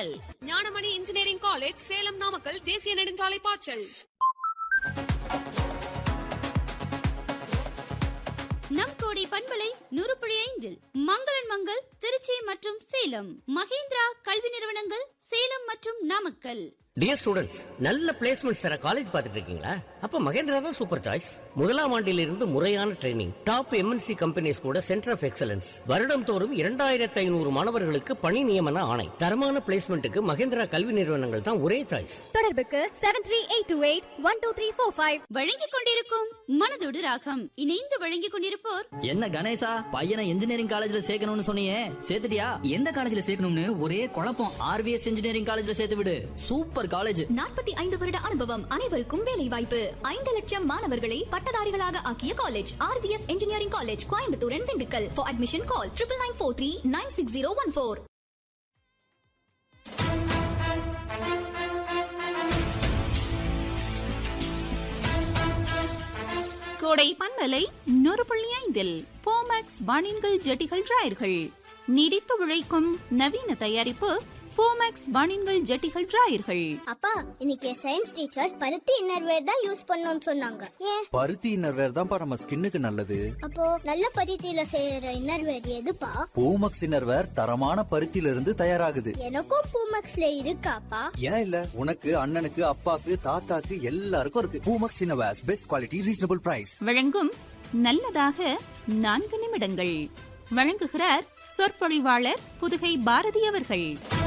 Namakkal Gnanamani engineering college Salem Namakkal தேசிய நெடுஞ்சாலை பாய்ச்சல் நம் கோடை பண்பலை நூறு புள்ளி ஐந்தில் மங்களன் மங்கள் திருச்சி மற்றும் சேலம் மகேந்திரா கல்வி நிறுவனங்கள் சேலம் மற்றும் நாமக்கல் டியர் ஸ்டூடெண்ட்ஸ் நல்ல பிளேஸ்மெண்ட்ஸ் தர காலேஜ் பார்த்துட்டு இருக்கீங்களா அப்ப மகேந்திரா தான் சூப்பர் சாய்ஸ் முதலாம் ஆண்டிலிருந்து முறையான ட்ரைனிங் டாப் எம்என்சி கம்பெனிஸ் கூட சென்டர் ஆஃப் எக்ஸலன்ஸ் வருடம் தோறும் இரண்டாயிரத்தி ஐநூறு மாணவர்களுக்கு பணி நியமன ஆணை தரமான பிளேஸ்மெண்ட்டுக்கு மகேந்திரா கல்வி நிறுவனங்கள் தான் ஒரே சாய்ஸ் தொடர்புக்கு seven three eight two eight one two three four five வழங்கிக் கொண்டிருக்கும் மனதோடு ராகம் இணைந்து வழங்கிக் கொண்டிருப்போர் என்ன கணேசா பையனை இன்ஜினியரிங் காலேஜ்ல சேர்க்கணும்னு சொன்னியே சேர்த்துட்டியா எந்த காலேஜ்ல சேர்க்கணும்னு ஒரே குழப்பம் ஆர்விஎஸ் இன்ஜினியரிங் காலேஜ்ல சேர்த்து விடு சூப்பர் காலேஜ் நாற்பத்தி ஐந்து வருட அனுபவம் அனைவருக்கும் வேலை வாய்ப்பு ஐந்து லட்சம் மாணவர்களை பட்டதாரிகளாக ஆக்கிய college RVS engineering college Coimbatore and Dindigul for admission call triple nine four three nine six zero one four கோடை பண்பலை நூறு புள்ளி ஐந்தில் போமேக்ஸ் பானின்கள் ஜட்டிகள் டிராயர்கள் நீடித்து உழைக்கும் நவீன தயாரிப்பு போமேக்ஸ் பானின்கள் ஜட்டிகள் டிராயர்கள் அப்பா இன்னைக்கு சயின்ஸ் டீச்சர் பருத்தி இன்னர்வேர் தான் யூஸ் பண்ணணும்னு சொன்னாங்க ஏன் பருத்தி இன்னர்வேர் தான்ப்பா நம்ம ஸ்கின்னுக்கு நல்லது அப்போ நல்ல பருத்தியில செய்யற இன்னர்வேர் எதுப்பா பூமக்ஸ் இன்னர்வேர் தரமான பருத்தியில இருந்து தயாராகுது எனக்கும் பூமக்ஸ்ல இருக்காப்பா ஏன் இல்ல உனக்கு அண்ணனுக்கு அப்பாக்கு தாத்தாக்கு எல்லாருக்கும் இருக்கு Poomex innerwears best quality reasonable price வழங்கும் நல்லதாக நான்கு நிமிடங்கள் வழங்குகிறார் சொற்பொழிவாளர் புதுகை பாரதி அவர்கள்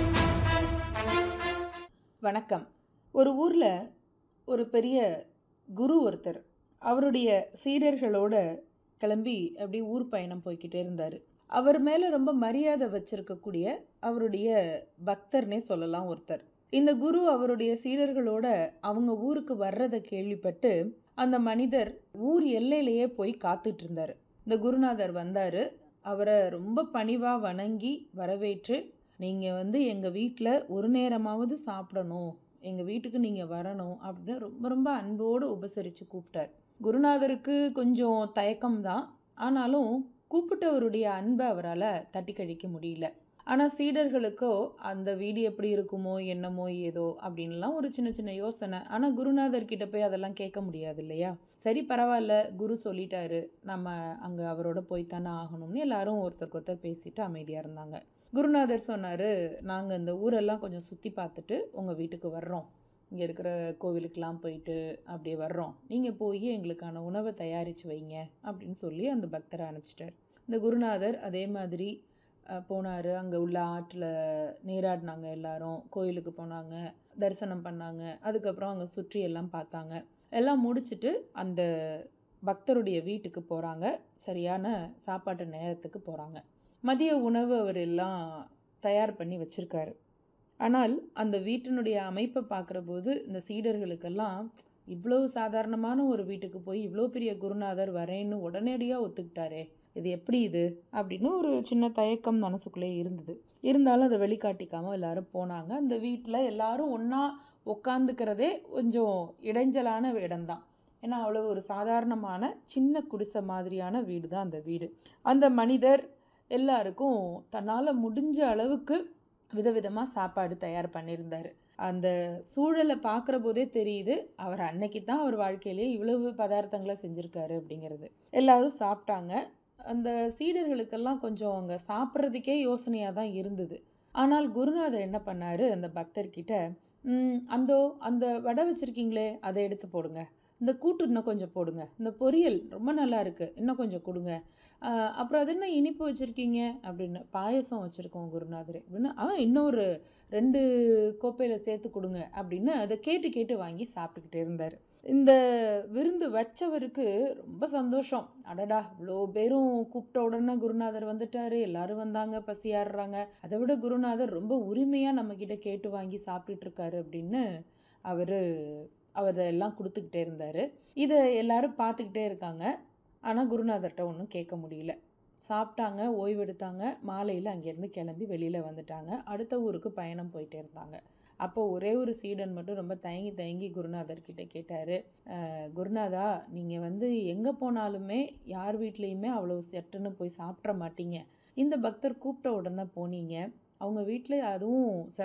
வணக்கம் ஒரு ஊரில் ஒரு பெரிய குரு ஒருத்தர் அவருடைய சீடர்களோட கிளம்பி அப்படி ஊர் பயணம் போய்கிட்டே இருந்தார் அவர் மேலே ரொம்ப மரியாதை வச்சிருக்கக்கூடிய அவருடைய பக்தர்னே சொல்லலாம் ஒருத்தர் இந்த குரு அவருடைய சீடர்களோட அவங்க ஊருக்கு வர்றதை கேள்விப்பட்டு அந்த மனிதர் ஊர் எல்லையிலேயே போய் காத்துட்டு இருந்தார் இந்த குருநாதர் வந்தாரு அவரை ரொம்ப பணிவா வணங்கி வரவேற்று நீங்க வந்து எங்க வீட்டில் ஒரு நேரமாவது சாப்பிடணும் எங்க வீட்டுக்கு நீங்க வரணும் அப்படின்னு ரொம்ப ரொம்ப அன்போடு உபசரிச்சு கூப்பிட்டார் குருநாதருக்கு கொஞ்சம் தயக்கம் தான் ஆனாலும் கூப்பிட்டவருடைய அன்பை அவரால் தட்டி கழிக்க முடியல ஆனா சீடர்களுக்கோ அந்த வீடு எப்படி இருக்குமோ என்னமோ ஏதோ அப்படின்லாம் ஒரு சின்ன சின்ன யோசனை ஆனா குருநாதர் கிட்ட போய் அதெல்லாம் கேட்க முடியாது இல்லையா சரி பரவாயில்ல குரு சொல்லிட்டாரு நம்ம அங்க அவரோட போய்த்தானே ஆகணும்னு எல்லாரும் ஒருத்தருக்கு ஒருத்தர் பேசிட்டு அமைதியா இருந்தாங்க குருநாதர் சொன்னாரு நாங்க இந்த ஊரெல்லாம் கொஞ்சம் சுத்தி பார்த்துட்டு உங்க வீட்டுக்கு வர்றோம் இங்க இருக்கிற கோவிலுக்கெல்லாம் போயிட்டு அப்படியே வர்றோம் நீங்க போய் எங்களுக்கான உணவை தயாரிச்சு வைங்க அப்படின்னு சொல்லி அந்த பக்தரை அனுப்பிச்சிட்டார் இந்த குருநாதர் அதே மாதிரி அஹ், போனாரு அங்க உள்ள ஆற்றுல நீராடினாங்க எல்லாரும் கோயிலுக்கு போனாங்க தரிசனம் பண்ணாங்க அதுக்கப்புறம் அங்க சுற்றி எல்லாம் பார்த்தாங்க எல்லாம் முடிச்சிட்டு அந்த பக்தருடைய வீட்டுக்கு போறாங்க சரியான சாப்பாட்டு நேரத்துக்கு போறாங்க மதிய உணவு அவர் எல்லாம் தயார் பண்ணி வச்சிருக்காரு ஆனால் அந்த வீட்டினுடைய அமைப்பை பார்க்குற போது இந்த சீடர்களுக்கெல்லாம் இவ்வளவு சாதாரணமான ஒரு வீட்டுக்கு போய் இவ்வளோ பெரிய குருநாதர் வரேன்னு உடனடியாக ஒத்துக்கிட்டாரே இது எப்படி இது அப்படின்னு ஒரு சின்ன தயக்கம் மனசுக்குள்ளே இருந்தது இருந்தாலும் அதை வெளிக்காட்டிக்காம எல்லாரும் போனாங்க அந்த வீட்டில் எல்லாரும் ஒன்றா உட்காந்துக்கிறதே கொஞ்சம் இடைஞ்சலான இடம்தான் ஏன்னா அவ்வளோ ஒரு சாதாரணமான சின்ன குடிசை மாதிரியான வீடு தான் அந்த வீடு அந்த மனிதர் எல்லாருக்கும் தன்னால் முடிஞ்ச அளவுக்கு விதவிதமா சாப்பாடு தயார் பண்ணியிருந்தாரு அந்த சூழலை பார்க்குற போதே தெரியுது அவர் அன்னைக்கு தான் அவர் வாழ்க்கையிலேயே இவ்வளவு பதார்த்தங்களை செஞ்சிருக்காரு அப்படிங்கிறது எல்லாரும் சாப்பிட்டாங்க அந்த சீடர்களுக்கெல்லாம் கொஞ்சம் அங்க சாப்பிட்றதுக்கே யோசனையா தான் இருந்தது ஆனால் குருநாதர் என்ன பண்ணாரு அந்த பக்தர்கிட்ட "ம், அந்தோ அந்த வடை வச்சிருக்கீங்களே அதை எடுத்து போடுங்க இந்த கூட்டு இன்னும் கொஞ்சம் போடுங்க இந்த பொரியல் ரொம்ப நல்லா இருக்கு இன்னும் கொஞ்சம் கொடுங்க ஆஹ் அப்புறம் அது என்ன இனிப்பு வச்சிருக்கீங்க அப்படின்னு பாயசம் வச்சிருக்கோம் குருநாதரே அப்படின்னு ஆ இன்னொரு ரெண்டு கோப்பையில சேர்த்து கொடுங்க அப்படின்னு அதை கேட்டு கேட்டு வாங்கி சாப்பிட்டுக்கிட்டே இருந்தாரு இந்த விருந்து வச்சவருக்கு ரொம்ப சந்தோஷம் அடடா இவ்வளோ பேரும் கூப்பிட்ட உடனே குருநாதர் வந்துட்டாரு எல்லாரும் வந்தாங்க பசியாடுறாங்க அதை விட குருநாதர் ரொம்ப உரிமையா நம்ம கிட்ட கேட்டு வாங்கி சாப்பிட்டுட்டு இருக்காரு அப்படின்னு அவரு அவர் எல்லாம் கொடுத்துக்கிட்டே இருந்தாரு இதை எல்லாரும் பார்த்துக்கிட்டே இருக்காங்க ஆனா குருநாதர்கிட்ட ஒன்றும் கேட்க முடியல சாப்பிட்டாங்க ஓய்வெடுத்தாங்க மாலையில அங்கேருந்து கிளம்பி வெளியில வந்துட்டாங்க அடுத்த ஊருக்கு பயணம் போயிட்டே இருந்தாங்க அப்போ ஒரே ஒரு சீடன் மட்டும் ரொம்ப தயங்கி தயங்கி குருநாதர் கிட்ட கேட்டாரு "அஹ், குருநாதா நீங்க வந்து எங்க போனாலுமே யார் வீட்லயுமே அவ்வளவு சட்டுன்னு போய் சாப்பிட்ற மாட்டீங்க இந்த பக்தர் கூப்பிட்ட உடனே போனீங்க அவங்க வீட்ல அதுவும்